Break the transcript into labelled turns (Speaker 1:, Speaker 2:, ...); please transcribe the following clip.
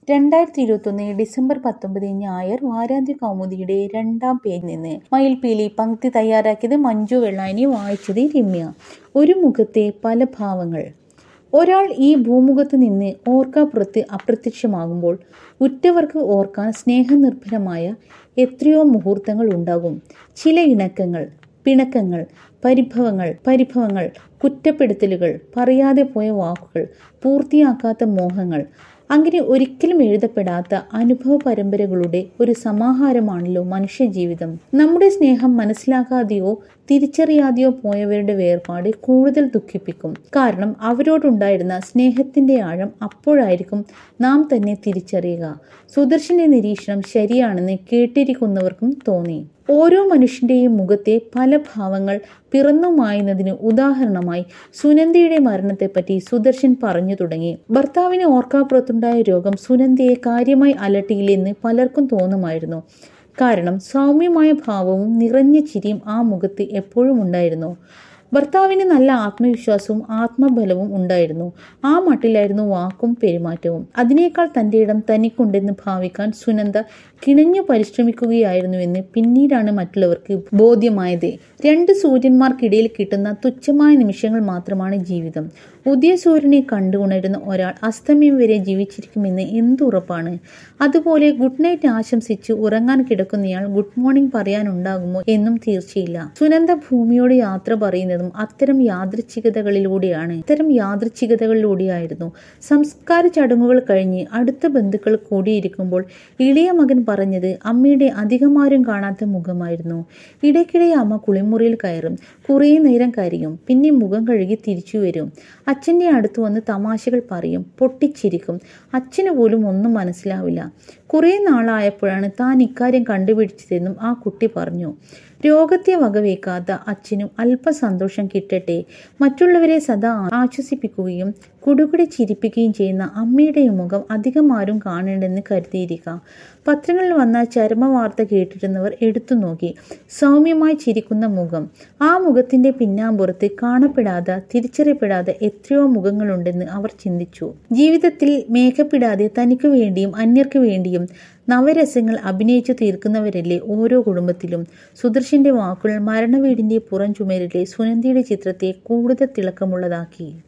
Speaker 1: രണ്ടായിരത്തി ഇരുപത്തൊന്ന് ഡിസംബർ പത്തൊമ്പത് ഞായർ വാരാന്ത്യ കൗമുദിയുടെ രണ്ടാം പേജിൽ നിന്ന് മയിൽപീലി പങ്ക്തി തയ്യാറാക്കിയത് മഞ്ജു വെള്ളാനി വായിച്ചത് രമ്യ ഒരു മുഖത്തെ പല ഭാവങ്ങൾ ഒരാൾ ഈ ഭൂമുഖത്ത് നിന്ന് ഓർക്കാപ്പുറത്ത് അപ്രത്യക്ഷമാകുമ്പോൾ ഉറ്റവർക്ക് ഓർക്കാൻ സ്നേഹനിർഭരമായ എത്രയോ മുഹൂർത്തങ്ങൾ ഉണ്ടാകും ചില ഇണക്കങ്ങൾ പിണക്കങ്ങൾ പരിഭവങ്ങൾ പരിഭവങ്ങൾ കുറ്റപ്പെടുത്തലുകൾ പറയാതെ പോയ വാക്കുകൾ പൂർത്തിയാക്കാത്ത മോഹങ്ങൾ അങ്ങനെ ഒരിക്കലും എഴുതപ്പെടാത്ത അനുഭവ പരമ്പരകളുടെ ഒരു സമാഹാരമാണല്ലോ മനുഷ്യജീവിതം നമ്മുടെ സ്നേഹം മനസ്സിലാക്കാതെയോ തിരിച്ചറിയാതെയോ പോയവരുടെ വേർപാട് കൂടുതൽ ദുഃഖിപ്പിക്കും കാരണം അവരോടുണ്ടായിരുന്ന സ്നേഹത്തിന്റെ ആഴം അപ്പോഴായിരിക്കും നാം തന്നെ തിരിച്ചറിയുക സുദർശന്റെ നിരീക്ഷണം ശരിയാണെന്ന് കേട്ടിരിക്കുന്നവർക്കും തോന്നി ഓരോ മനുഷ്യന്റെയും മുഖത്തെ പല ഭാവങ്ങൾ പിറന്നുമായുന്നതിന് ഉദാഹരണമായി സുനന്ദയുടെ മരണത്തെപ്പറ്റി സുദർശൻ പറഞ്ഞു തുടങ്ങി ഭർത്താവിന് ഓർക്കാപ്പുറത്തുണ്ടായ രോഗം സുനന്ദയെ കാര്യമായി അലട്ടിയില്ലെന്ന് പലർക്കും തോന്നുമായിരുന്നു കാരണം സൗമ്യമായ ഭാവവും നിറഞ്ഞ ചിരിയും ആ മുഖത്ത് എപ്പോഴും ഉണ്ടായിരുന്നു ഭർത്താവിന് നല്ല ആത്മവിശ്വാസവും ആത്മബലവും ഉണ്ടായിരുന്നു ആ മട്ടിലായിരുന്നു വാക്കും പെരുമാറ്റവും അതിനേക്കാൾ തന്റെ ഇടം തനിക്കുണ്ടെന്ന് ഭാവിക്കാൻ സുനന്ദ കിണഞ്ഞു പരിശ്രമിക്കുകയായിരുന്നുവെന്ന് പിന്നീടാണ് മറ്റുള്ളവർക്ക് ബോധ്യമായത് രണ്ട് സൂര്യന്മാർക്കിടയിൽ കിട്ടുന്ന തുച്ഛമായ നിമിഷങ്ങൾ മാത്രമാണ് ജീവിതം ഉദയസൂര്യനെ കണ്ടുണരുന്ന ഒരാൾ അസ്തമയം വരെ ജീവിച്ചിരിക്കുമെന്ന് എന്തുറപ്പാണ് അതുപോലെ ഗുഡ് നൈറ്റ് ആശംസിച്ച് ഉറങ്ങാൻ കിടക്കുന്നയാൾ ഗുഡ് മോർണിംഗ് പറയാനുണ്ടാകുമോ എന്നും തീർച്ചയില്ല സുനന്ദ ഭൂമിയോട് യാത്ര പറയുന്നതും അത്തരം യാദൃച്ഛികതകളിലൂടെയാണ് ഇത്തരം യാദൃച്ഛികതകളിലൂടെയായിരുന്നു സംസ്കാര ചടങ്ങുകൾ കഴിഞ്ഞ് അടുത്ത ബന്ധുക്കൾ കൂടിയിരിക്കുമ്പോൾ ഇളയ മകൻ പറഞ്ഞത് അമ്മയുടെ അധികമാരും കാണാത്ത മുഖമായിരുന്നു ഇടയ്ക്കിടെ അമ്മ കുളിമുറിയിൽ കയറും കുറേ നേരം കരയും പിന്നെ മുഖം കഴുകി തിരിച്ചു വരും അച്ഛൻ്റെ അടുത്ത് വന്ന് തമാശകൾ പറയും പൊട്ടിച്ചിരിക്കും അച്ഛന് പോലും ഒന്നും മനസ്സിലാവില്ല കുറേ നാളായപ്പോഴാണ് താൻ ഇക്കാര്യം കണ്ടുപിടിച്ചതെന്നും ആ കുട്ടി പറഞ്ഞു രോഗത്തെ വകവയ്ക്കാത്ത അച്ഛനും അല്പ സന്തോഷം കിട്ടട്ടെ മറ്റുള്ളവരെ സദാ ആശ്വസിപ്പിക്കുകയും കുടുകുടി ചിരിപ്പിക്കുകയും ചെയ്യുന്ന അമ്മയുടെ മുഖം അധികം ആരും കാണേണ്ടെന്ന് കരുതിയിരിക്കാം പത്രങ്ങളിൽ വന്ന ചരമ വാർത്ത കേട്ടിരുന്നവർ എടുത്തു നോക്കി സൗമ്യമായി ചിരിക്കുന്ന മുഖം ആ മുഖത്തിന്റെ പിന്നാമ്പുറത്ത് കാണപ്പെടാതെ തിരിച്ചറിയപ്പെടാതെ എത്രയോ മുഖങ്ങളുണ്ടെന്ന് അവർ ചിന്തിച്ചു ജീവിതത്തിൽ മേഘപ്പെടാതെ തനിക്ക് വേണ്ടിയും അന്യർക്ക് വേണ്ടിയും നവരസങ്ങൾ അഭിനയിച്ചു തീർക്കുന്നവരല്ലേ ഓരോ കുടുംബത്തിലും സുദർശന്റെ വാക്കുകൾ മരണവീടിന്റെ പുറം ചുമരിലെ സുനന്ദിയുടെ ചിത്രത്തെ കൂടുതൽ തിളക്കമുള്ളതാക്കി